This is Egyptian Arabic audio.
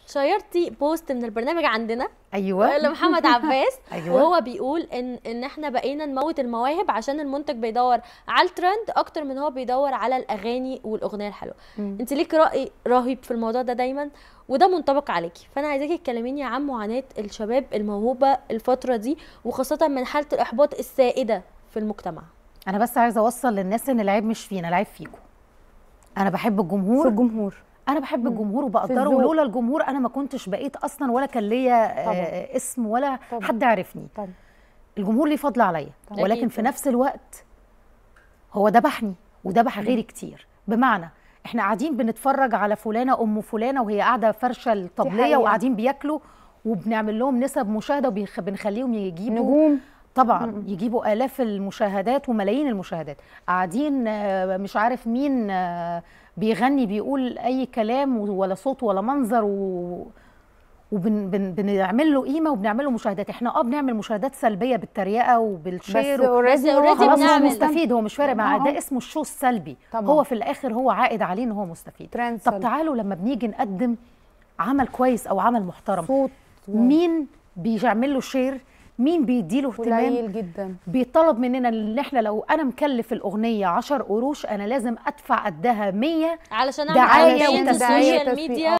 شيرتي بوست من البرنامج عندنا ايوه لمحمد عباس ايوه وهو بيقول ان ان احنا بقينا نموت المواهب عشان المنتج بيدور على الترند اكتر من هو بيدور على الاغاني والاغنيه الحلوه مم. انت ليك راي رهيب في الموضوع ده دايما وده منطبق عليكي فانا عايزاكي تكلميني عن معاناه الشباب الموهوبه الفتره دي وخاصه من حاله الاحباط السائده في المجتمع انا بس عايزه اوصل للناس ان العيب مش فينا العيب فيكم انا بحب في الجمهور الجمهور انا بحب الجمهور في وبقدره الذوق. ولولا الجمهور انا ما كنتش بقيت اصلا ولا كان ليا آه، اسم ولا طبعاً. حد عرفني طبعا الجمهور ليه فضل عليا طبعاً. ولكن أكيد في طبعاً. نفس الوقت هو ذبحني وذبح غيري كتير بمعنى احنا قاعدين بنتفرج على فلانه ام فلانه وهي قاعده فرشه الطبليه حقيقة. وقاعدين بياكلوا وبنعمل لهم نسب مشاهده وبنخليهم يجيبوا نجوم طبعا يجيبوا الاف المشاهدات وملايين المشاهدات قاعدين آه، مش عارف مين آه، بيغني بيقول اي كلام ولا صوت ولا منظر و وبنعمل له قيمه وبنعمل له مشاهدات احنا اه بنعمل مشاهدات سلبيه بالتريقه وبالشير بس و- بس اوريدي already خلاص هو بنعمل. مستفيد هو مش فارق معاه آه. ده اسمه الشو السلبي طبعاً. هو في الاخر هو عائد عليه ان هو مستفيد ترند طب سلبي. تعالوا لما بنيجي نقدم عمل كويس او عمل محترم صوت مين بيعمل له شير مين بيديله اهتمام قليل جدا بيطلب مننا ان احنا لو انا مكلف الاغنيه 10 قروش انا لازم ادفع قدها 100 علشان دعاية اعمل campaign في وتسويق. السوشيال ميديا